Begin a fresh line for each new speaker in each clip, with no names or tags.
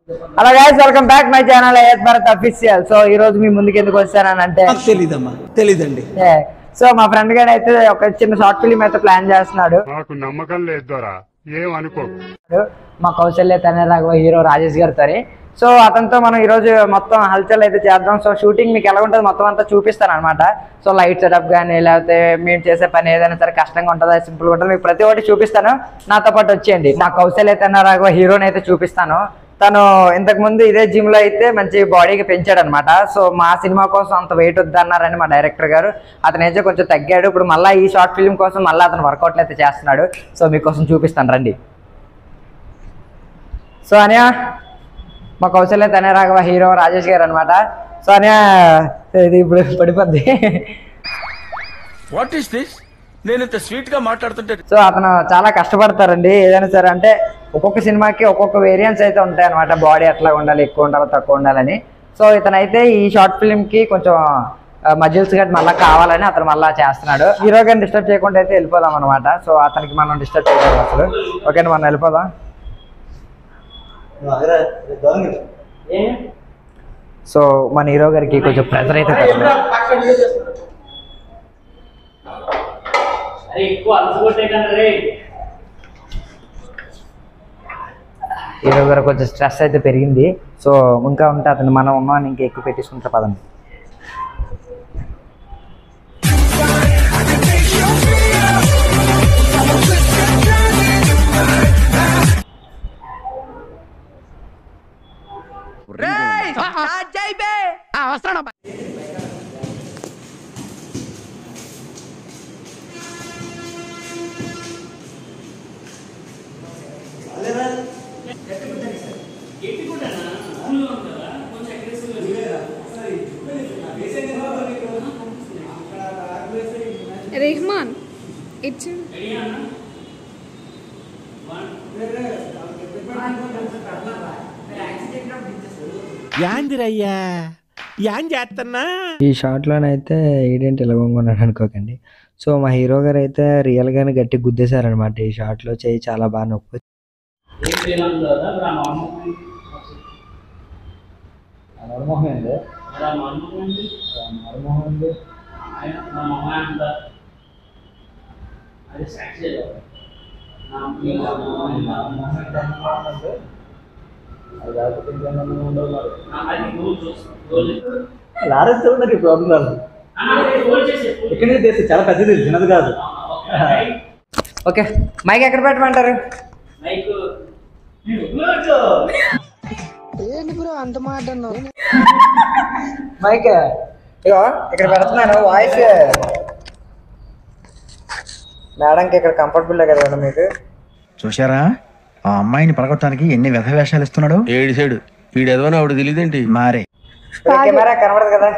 Hello guys welcome back my channel A S Bharat official so ఈ రోజు మీ ముందుకు ఎందుకు వచ్చానని అంటే
నాకు తెలీదమ్మా తెలీదండి
సో మా ఫ్రెండ్ గారు అయితే ఒక చిన్న షార్ట్ ఫిలిం అయితే ప్లాన్ చేస్తున్నాడు
నాకు నమ్మకం లేదు దొరా ఏం అనుకోకు
మా కౌశల్య తనే రాఘవ హీరో రాజేష్ గారితో సో అతనితో మనం ఈ రోజు మొత్తం హల్చల్ అయితే చేద్దాం సో షూటింగ్ మీకు ఎలా ఉంటుంది మొత్తం అంతా చూపిస్తాను అనమాట సో లైట్ సెటప్ కానీ లేకపోతే మీరు చేసే పని ఏదైనా సరే కష్టంగా ఉంటుందా సింపుల్గా ఉంటుంది మీకు ప్రతి ఒక్కటి చూపిస్తాను నాతో పాటు వచ్చేయండి మా కౌశల్య తన రాఘవ హీరోని అయితే చూపిస్తాను తను ఇంతకు ముందు ఇదే జిమ్ లో అయితే మంచి బాడీకి పెంచాడు అనమాట సో మా సినిమా కోసం అంత వెయిట్ వద్దన్నారని మా డైరెక్టర్ గారు అతను అయితే కొంచెం తగ్గాడు ఇప్పుడు మళ్ళీ ఈ షార్ట్ ఫిల్మ్ కోసం మళ్ళీ అతను వర్కౌట్లు అయితే చేస్తున్నాడు సో మీకోసం చూపిస్తాను రండి సో అనియా మా కౌశల్య తనే రాఘవ హీరో రాజేష్ గారు అనమాట సో అనియా ఇది ఇప్పుడు పడిపోద్ది
వాట్ ఈస్ దిస్ నేను ఇంత స్వీట్ గా మాట్లాడుతుంటే
సో అతను చాలా కష్టపడతారండి ఏదైనా సరే అంటే ఒక్కొక్క సినిమాకి ఒక్కొక్క వేరియంట్స్ అయితే ఉంటాయి అనమాట బాడీ ఎట్లా ఉండాలి ఎక్కువ ఉండాలి తక్కువ ఉండాలని సో ఇతనైతే ఈ షార్ట్ ఫిల్మ్ కి కొంచెం మజిల్స్ గట్టి మళ్ళీ కావాలని అతను మళ్ళీ చేస్తున్నాడు హీరో గారిని డిస్టర్బ్ చేయకుండా అయితే వెళ్ళిపోదాం అనమాట సో అతనికి మనం డిస్టర్బ్ చేయకూడదు అసలు ఓకేనా మనం వెళ్ళిపోదాం సో మన హీరో గారికి కొంచెం ప్రెజర్ అయితే పెట్టలేదు
అరే ఎక్కువ అలసిపోతే కదా రే
హీరో గారు కొంచెం స్ట్రెస్ అయితే పెరిగింది సో ఇంకా ఉంటే అతను మనం ఉన్నాం ఇంకా ఎక్కువ పెట్టేసుకుంటారు పదండి
రెహమాన్ ఇట్స్
యాందిరయ్యా యాన్ చేస్తున్నా
ఈ షాట్లోనైతే ఈడేంటి ఇలా ఉన్నాడు అనుకోకండి సో మా హీరో గారు అయితే రియల్గానే గట్టి గుద్దేశారనమాట ఈ షాట్లో చేయి చాలా బాగా నొప్పి
ఏం చేయాలి కదా మరి ఆ మామూలు మరి ఆ మామూలు ఏంటి? ఆయన మా మామ అంట అది సాక్షి నా మీ మామ నా అది గోల్ చూస్తాను గోల్
లారెన్స్ నాకు ప్రాబ్లం రాదు
గోల్ చేసే
ఇక్కడే చేస్తే చాలా పెద్దది చిన్నది కాదు
ఓకే మైక్ ఎక్కడ పెట్టమంటారు
మైక్
మైక్ ఇగో ఇక్కడ పెడుతున్నాను వాయిస్ మేడంకి ఇక్కడ కంఫర్టబుల్ కదా మేడం మీకు
చూశారా ఆ అమ్మాయిని పడగొట్టడానికి ఎన్ని వ్యధ వేషాలు ఇస్తున్నాడు
ఏడు సైడు వీడు ఎదవని ఆవిడ తెలియదేంటి
మారే
కెమెరా కనబడదు కదా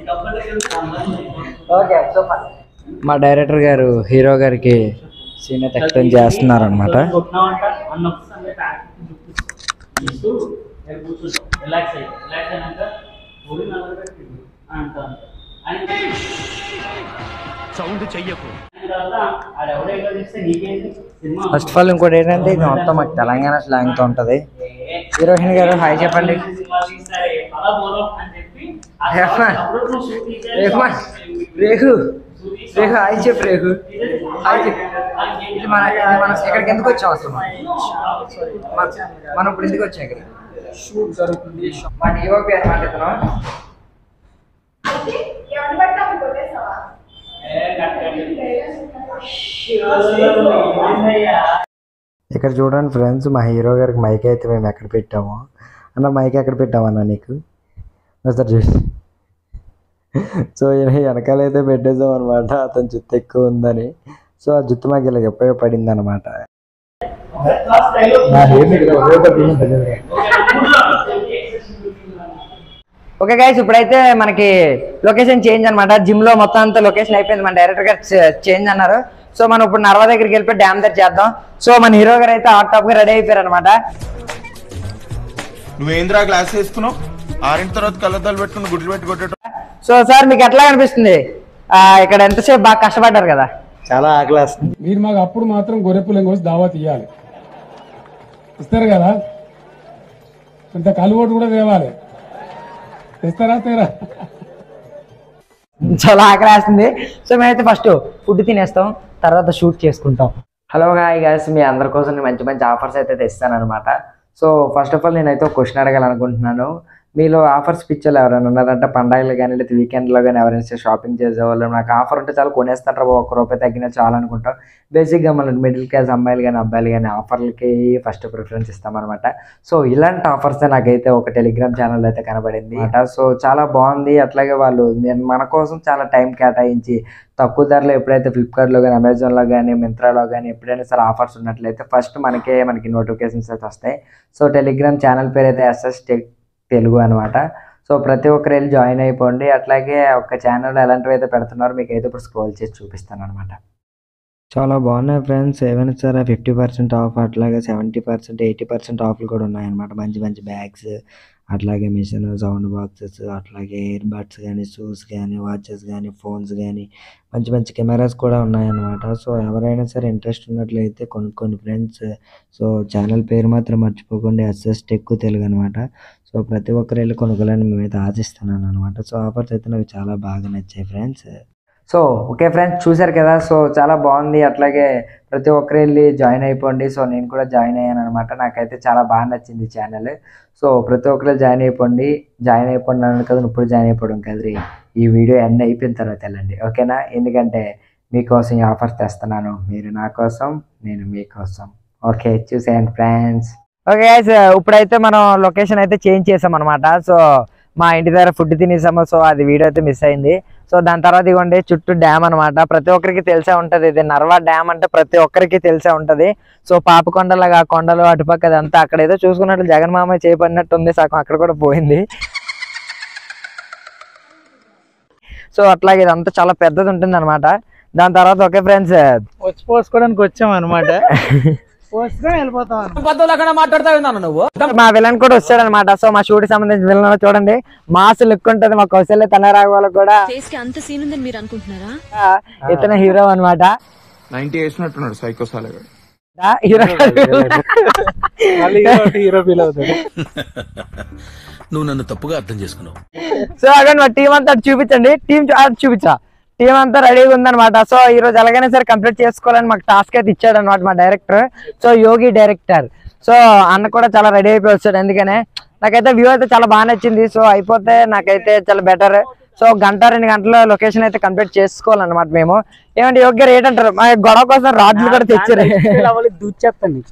ఓకే సూపర్ మా డైరెక్టర్ గారు హీరో గారికి సీన్ అయితే ఎక్స్ప్లెయిన్ చేస్తున్నారు అనమాట
కొట్టినావంట అన్న ఒకసారి ఇస్తూ కూర్చుంటాం రిలాక్స్ అయ్యి రిలాక్స్ అయినాక ఒడి నల్లగా పెట్టి అంట అని
సౌండ్ చెయ్యకు
తర్వాత ఆడెవడో ఏదో చేస్తే నీకేంటి సినిమా
ఫస్ట్ ఆఫ్ ఆల్ ఇంకోటి ఏంటంటే ఇది మొత్తం మాకు తెలంగాణ స్లాంగ్ తో ఉంటది హీరోయిన్ గారు హాయ్ చెప్పండి
సినిమా తీస్తారే అలా పోదాం అని చెప్పి ఆ
ఏమ్మా?
అప్పుడు నువ్వు షూట్ తీసేది
రేహు రేహు రేహు హాయ్ చెప్పు రేహు హాయ్ చెప్పు ఇది మన ఇది మనం ఇక్కడికి ఎందుకు వచ్చాం అసలు మనం? మన- మనం ఇప్పుడు ఎందుకు వచ్చాం ఇక్కడ మా డిఓపి అనమాట ఇతను
ఏ కట్ కట్ ఏందయ్యా
ఇక్కడ చూడండి ఫ్రెండ్స్ మా హీరో గారికి మైక్ అయితే మేము ఎక్కడ పెట్టాము అన్న మైక్ ఎక్కడ పెట్టామన్నా నీకు సార్ చూసి సో ఈయన వెనకాల అయితే పెట్టేసాం అనమాట అతని జుత్తు ఎక్కువ ఉందని సో ఆ జుత్తు మాకు ఇలా ఉపయోగపడింది అనమాట ఓకే గైస్ ఇప్పుడైతే మనకి లొకేషన్ చేంజ్ అనమాట జిమ్ లో మొత్తం అంతా లొకేషన్ అయిపోయింది మన డైరెక్టర్ గారు చేంజ్ అన్నారు సో మనం ఇప్పుడు నర్వా దగ్గరికి వెళ్ళిపోయి డ్యామ్ దగ్గర చేద్దాం సో మన హీరో గారు అయితే హాట్ టాప్ గా రెడీ అయిపోయారు అనమాట
నువ్వేంద్రా గ్లాస్ వేసుకున్నావు ఆరింటి తర్వాత కళ్ళద్దాలు పెట్టుకుని గుడ్లు పెట్టి కొట్టేట
సో సార్ మీకు ఎట్లా అనిపిస్తుంది ఆ, ఇక్కడ ఎంతసేపు బాగా కష్టపడ్డారు కదా
చాలా ఆకలేస్తుంది
మీరు మాకు అప్పుడు మాత్రం గొర్రెపులం కోసి దావా తీయాలి ఇస్తారు కదా కొంత కలువోటు కూడా తేవాలి తెస్తారా తేరా
చాలా ఆకలేస్తుంది సో మేమైతే ఫస్ట్ ఫుడ్ తినేస్తాం తర్వాత షూట్ చేసుకుంటాం హలో గాయ్ గాయస్ మీ అందరి కోసం నేను మంచి మంచి ఆఫర్స్ అయితే తెస్తాను అనమాట సో ఫస్ట్ ఆఫ్ ఆల్ నేనైతే ఒక క్వశ్చన్ అడగాలనుకుంటున్నాను మీలో ఆఫర్స్ పిచ్చర్లు ఎవరైనా ఉన్నారంటే పండగలు కానీ లేదా వీకెండ్లో కానీ ఎవరైనా షాపింగ్ చేసేవాళ్ళు నాకు ఆఫర్ ఉంటే చాలా కొనేస్తారా ఒక రూపాయి తగ్గినా చాలా అనుకుంటాం బేసిక్గా మన మిడిల్ క్లాస్ అమ్మాయిలు కానీ అబ్బాయిలు కానీ ఆఫర్లకి ఫస్ట్ ప్రిఫరెన్స్ ఇస్తామన్నమాట సో ఇలాంటి ఆఫర్స్ నాకైతే ఒక టెలిగ్రామ్ ఛానల్ అయితే కనబడింది అట సో చాలా బాగుంది అట్లాగే వాళ్ళు నేను మన కోసం చాలా టైం కేటాయించి తక్కువ ధరలో ఎప్పుడైతే ఫ్లిప్కార్ట్లో కానీ అమెజాన్లో కానీ మింత్రాలో కానీ ఎప్పుడైనా సరే ఆఫర్స్ ఉన్నట్లయితే ఫస్ట్ మనకే మనకి నోటిఫికేషన్స్ అయితే వస్తాయి సో టెలిగ్రామ్ ఛానల్ పేరు అయితే ఎస్ఎస్ టెక్ తెలుగు అనమాట సో ప్రతి ఒక్కరు వెళ్ళి జాయిన్ అయిపోండి అట్లాగే ఒక ఛానల్ ఎలాంటివి అయితే పెడుతున్నారో మీకు అయితే ఇప్పుడు స్క్రోల్ చేసి చూపిస్తాను అనమాట చాలా బాగున్నాయి ఫ్రెండ్స్ ఏమైనా సరే ఫిఫ్టీ పర్సెంట్ ఆఫ్ అట్లాగే సెవెంటీ పర్సెంట్ ఎయిటీ పర్సెంట్ ఆఫ్లు కూడా ఉన్నాయన్నమాట మంచి మంచి బ్యాగ్స్ అట్లాగే మిషన్ సౌండ్ బాక్సెస్ అట్లాగే ఇయర్ బడ్స్ కానీ షూస్ కానీ వాచెస్ కానీ ఫోన్స్ కానీ మంచి మంచి కెమెరాస్ కూడా ఉన్నాయన్నమాట సో ఎవరైనా సరే ఇంట్రెస్ట్ ఉన్నట్లయితే కొనుక్కోండి ఫ్రెండ్స్ సో ఛానల్ పేరు మాత్రం మర్చిపోకండి ఎస్ఎస్ టెక్ తెలుగు అనమాట సో ప్రతి ఒక్కరు వెళ్ళి కొనుక్కోవాలని మేమైతే ఆశిస్తున్నాను అనమాట సో ఆఫర్స్ అయితే నాకు చాలా బాగా నచ్చాయి ఫ్రెండ్స్ సో ఓకే ఫ్రెండ్స్ చూశారు కదా సో చాలా బాగుంది అట్లాగే ప్రతి ఒక్కరు వెళ్ళి జాయిన్ అయిపోండి సో నేను కూడా జాయిన్ అయ్యాను అనమాట నాకైతే చాలా బాగా నచ్చింది ఛానల్ సో ప్రతి ఒక్కరు జాయిన్ అయిపోండి జాయిన్ అయిపోండి అన్నాను కదా ఇప్పుడు జాయిన్ అయిపోవడం కదరి ఈ వీడియో ఎండ్ అయిపోయిన తర్వాత వెళ్ళండి ఓకేనా ఎందుకంటే మీకోసం ఈ ఆఫర్స్ తెస్తున్నాను మీరు నా కోసం నేను మీకోసం ఓకే చూసేయండి ఫ్రెండ్స్ ఓకే గైస్ ఇప్పుడైతే మనం లొకేషన్ అయితే చేంజ్ చేసాం అనమాట సో మా ఇంటి దగ్గర ఫుడ్ తినేసాము సో అది వీడియో అయితే మిస్ అయింది సో దాని తర్వాత ఇవ్వండి చుట్టూ డ్యామ్ అనమాట ప్రతి ఒక్కరికి తెలిసే ఉంటది ఇది నర్వా డ్యామ్ అంటే ప్రతి ఒక్కరికి తెలిసే ఉంటది సో పాపకొండలాగా ఆ కొండలు అటుపక్క అదంతా అక్కడ ఏదో చూసుకున్నట్లు జగన్ మామ చేపడినట్టు ఉంది సగం అక్కడ కూడా పోయింది సో అట్లాగే ఇదంతా చాలా పెద్దది ఉంటుంది అనమాట దాని తర్వాత ఓకే ఫ్రెండ్స్
వచ్చి పోసుకోవడానికి వచ్చాం అనమాట పోసుకొని వెళ్ళిపోతాం
మా విలన్ కూడా వచ్చాడు అనమాట సో మా షూట్ సంబంధించిన విలన్ చూడండి మాస్ లుక్ ఉంటది మా కౌశల్య తనరాగోల కూడా
ఫేస్ కి అంత సీన్ ఉందని మీరు అనుకుంటున్నారా
ఇతను హీరో అనమాట
నైన్టీ వేసినట్టున్నాడు సైకో సాలగాడు
హీరో
హీరో ఫీల్ అవుతాడు
నువ్వు నన్ను తప్పుగా అర్థం చేసుకున్నావు
సో అక్కడ మా టీం అంతా అటు చూపించండి టీం చూపించా టీం అంతా రెడీగా ఉందన్నమాట సో ఈ రోజు ఎలాగైనా సరే కంప్లీట్ చేసుకోవాలని మాకు టాస్క్ అయితే ఇచ్చాడు అనమాట మా director so Yogi director so అన్న కూడా చాలా రెడీ అయిపోయి వచ్చాడు ఎందుకనే నాకైతే వ్యూ అయితే చాలా బాగా నచ్చింది సో అయిపోతే నాకైతే చాలా బెటర్ సో గంట రెండు గంటల లొకేషన్ అయితే కంప్లీట్ చేసుకోవాలన్నమాట మేము ఏమంటే యోగి గారు ఏంటంటారు మా గొడవ కోసం రాడ్లు కూడా తెచ్చారు
దూచేస్తాను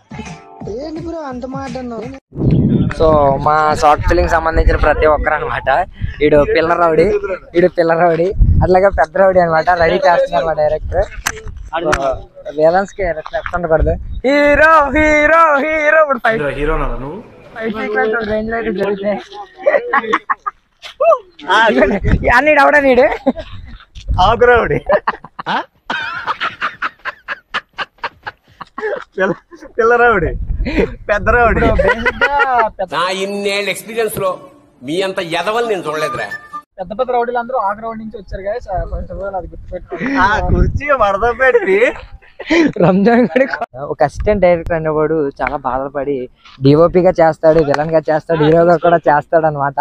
సో మా షార్ట్ ఫిలిం సంబంధించిన ప్రతి ఒక్కరు అనమాట ఈడు పిల్ల రౌడీ ఈడు పిల్ల రౌడీ అట్లాగే పెద్ద రౌడీ అనమాట రెడీ చేస్తున్నారు మా డైరెక్టర్ వేదాన్స్ కి రెస్పెక్ట్ ఉండకూడదు హీరో హీరో హీరో ఇప్పుడు ఫైట్
హీరో నువ్వు
ఫైట్ సీక్వెన్స్ రేంజ్ లో అయితే జరుగుతాయి అన్ని అవడా నీడు
ఆకురావుడి పిల్లరావుడి పెద్దరావుడి
నా ఇన్నేళ్ళ ఎక్స్పీరియన్స్ లో మీ అంత ఎదవలు నేను చూడలేదురా
పెద్ద పెద్ద రౌడీలు అందరూ ఆకురావుడి నుంచి వచ్చారు కదా అది గుర్తుపెట్టుకోండి కుర్చీ వరద పెట్టి
రంజాన్ గడి ఒక అసిస్టెంట్ డైరెక్టర్ అనేవాడు చాలా బాధపడి డిఓపి గా చేస్తాడు విలన్ గా చేస్తాడు హీరోగా కూడా చేస్తాడు అనమాట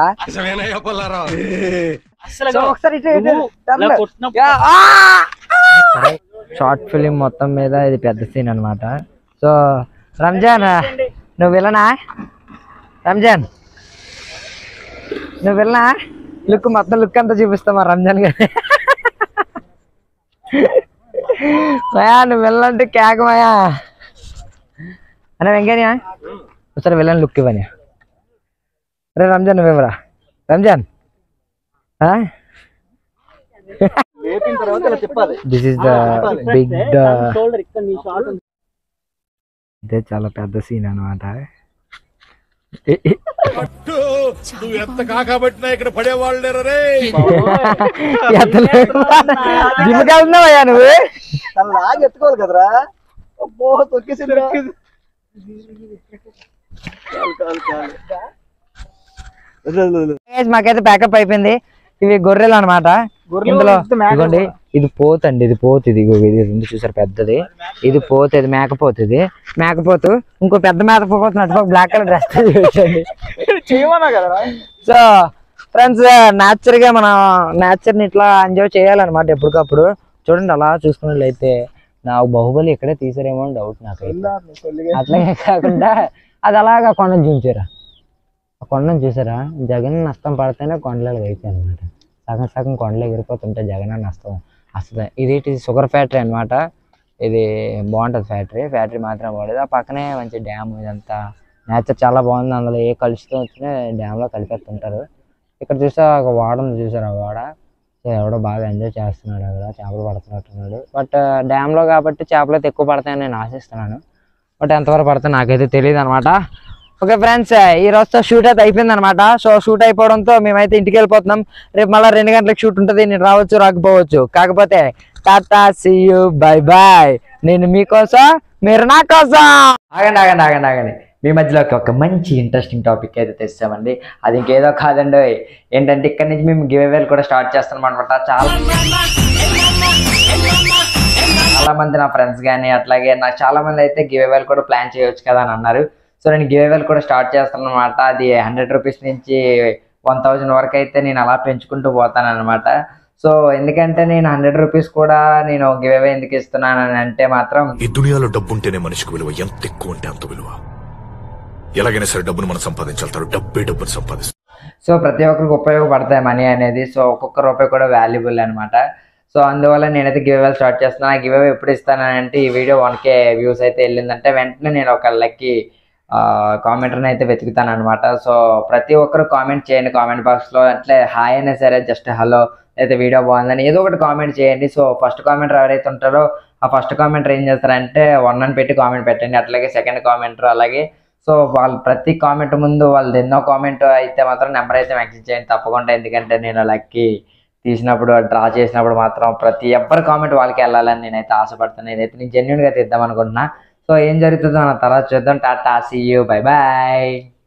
ఒకసారి ఇటు, ఇటు, టర్న్. యా, ఆ! షార్ట్ ఫిలిం మొత్తం మీద ఇది పెద్ద సీన్ అన్నమాట సో రంజాన్ నువ్వు విలనా రంజాన్ నువ్వు విలనా లుక్ మొత్తం లుక్ అంతా చూపిస్తామా రంజాన్ గారి మయా నువ్వు వెళ్ళంటే కేక మయా అన్న వెంకయ్య ఒకసారి వెళ్ళని లుక్ ఇవ్వని రే రంజాన్ నువ్వేమరా రంజాన్
లేపిన తర్వాత ఇలా చెప్పాలి
this is the big
shoulder ఇక్కడ నీ షార్ట్
ఇదే చాలా పెద్ద సీన్ అనమాట
నువ్వు ఎంత కాకబట్టినా ఇక్కడ పడేవాళ్ళు లేరు రే
జిమ్ వెళ్తున్నావయ్యా నువ్వు
తను లాగి ఎత్తుకోవాలి కదరా అబ్బో తొక్కేసిందిరా
Guys, మాకైతే ప్యాకప్ అయిపోయింది ఇవి గొర్రెలు అనమాట
గొర్రెలు
ఇందులో
ఇంత మేకలు
ఇదిగోండి ఇది పోతండి ఇది పోతు ఇది ఇగో ఇది ఉంది చూసారు పెద్దది ఇది పోతు ఇది మేకపోతుంది మేకపోతు ఇంకో పెద్ద మేకపోతున్నట్టు బ్లాక్ కలర్ డ్రెస్ చూసండి
చేయమన్నా కదా
సో ఫ్రెండ్స్ నేచర్ గా మనం నేచర్ ని ఇట్లా ఎంజాయ్ చేయాలన్నమాట ఎప్పటికప్పుడు చూడండి అలా చూసుకున్నట్లయితే నాకు బాహుబలి ఇక్కడే తీసారేమో అని డౌట్ నాకైతే అట్లాగే కాకుండా అది అలాగా కొండను చూసారా ఆ కొండను చూసారా జగన్ నష్టం పడితేనే కొండలు అయితే అనమాట సగం సగం కొండలు ఎగిరిపోతుంటే జగన్ నష్టం వస్తుంది ఇది షుగర్ ఫ్యాక్టరీ అన్నమాట ఇది బాగుంటుంది ఫ్యాక్టరీ ఫ్యాక్టరీ మాత్రం బాగుంటుంది ఆ పక్కనే మంచి డ్యామ్ ఇదంతా నేచర్ చాలా బాగుంది అందులో ఏ కలుషితం వచ్చినా డ్యామ్లో కలిపేస్తుంటారు ఇక్కడ చూసా ఒక వాడ ఉంది చూసారు ఆ వాడ సో ఎవడో బాగా ఎంజాయ్ చేస్తున్నాడు అక్కడ చేపలు పడుతున్నట్టున్నాడు బట్ డ్యామ్లో కాబట్టి చేపలు అయితే ఎక్కువ పడతాయని నేను ఆశిస్తున్నాను బట్ ఎంతవరకు పడతాయి నాకైతే తెలియదు అనమాట ఓకే ఫ్రెండ్స్ ఈ రోజుతో షూట్ అయితే అయిపోయింది అనమాట సో షూట్ అయిపోవడంతో మేమైతే ఇంటికి వెళ్ళిపోతున్నాం రేపు మళ్ళీ రెండు గంటలకు షూట్ ఉంటుంది నేను రావచ్చు రాకపోవచ్చు కాకపోతే tata see you bye bye నేను మీకోసం మీరు నా కోసం ఆగండి ఆగండి ఆగండి ఆగండి మీ మధ్యలోకి ఒక మంచి ఇంట్రెస్టింగ్ టాపిక్ అయితే తెస్తామండి అది ఇంకేదో కాదండి ఏంటంటే ఇక్కడ నుంచి మేము గివ్ అవేలు కూడా స్టార్ట్ చేస్తున్నాం అనమాట చాలా చాలా మంది నా ఫ్రెండ్స్ కానీ అట్లాగే నాకు చాలా మంది అయితే గివ్ అవేలు కూడా ప్లాన్ చేయొచ్చు కదా అని అన్నారు సో నేను గివ్ అవేలు కూడా స్టార్ట్ చేస్తాను అనమాట అది హండ్రెడ్ రూపీస్ నుంచి వన్ థౌజండ్ వరకు అయితే నేను అలా పెంచుకుంటూ పోతాను అనమాట సో ఎందుకంటే నేను హండ్రెడ్ రూపీస్ కూడా నేను గివ్ అవే ఎందుకు ఇస్తున్నాను అని అంటే మాత్రం
ఈ దునియాలో డబ్బు ఉంటేనే మనిషికి విలువ ఎంత ఎక్కువ ఉంటే అంత విలువ ఎలాగైనా సరే డబ్బును మనం సంపాదించాలి డబ్బే డబ్బును సంపాదిస్తాం
సో ప్రతి ఒక్కరికి ఉపయోగపడతాయి మనీ అనేది సో ఒక్కొక్క రూపాయి కూడా వాల్యుబుల్ అనమాట సో అందువల్ల నేనైతే గివ్ అవే స్టార్ట్ చేస్తున్నాను గివ్ అవే ఎప్పుడు ఇస్తానంటే ఈ వీడియో వన్ కే వ్యూస్ అయితే వెళ్ళిందంటే వెంటనే నేను ఒక లక్కి కామెంటర్ని అయితే వెతుకుతాను అనమాట సో ప్రతి ఒక్కరు కామెంట్ చేయండి కామెంట్ బాక్స్లో అట్లే హాయ్ అయినా సరే జస్ట్ హలో అయితే వీడియో బాగుందని ఏదో ఒకటి కామెంట్ చేయండి సో ఫస్ట్ కామెంటర్ ఎవరైతే ఉంటారో ఆ ఫస్ట్ కామెంటర్ ఏం చేస్తారంటే వన్ అని పెట్టి కామెంట్ పెట్టండి అట్లాగే సెకండ్ కామెంటర్ అలాగే సో వాళ్ళు ప్రతి కామెంట్ ముందు వాళ్ళది ఎన్నో కామెంట్ అయితే మాత్రం నెంబర్ అయితే మెసేజ్ చేయండి తప్పకుండా ఎందుకంటే నేను లక్కి తీసినప్పుడు డ్రా చేసినప్పుడు మాత్రం ప్రతి ఎవ్వరి కామెంట్ వాళ్ళకి వెళ్ళాలని నేనైతే ఆశపడతాను నేనైతే నేను జెన్యున్గా తీద్దాం అనుకుంటున్నా సో ఏం జరుగుతుందో నా తర్వాత చూద్దాం tata see you bye bye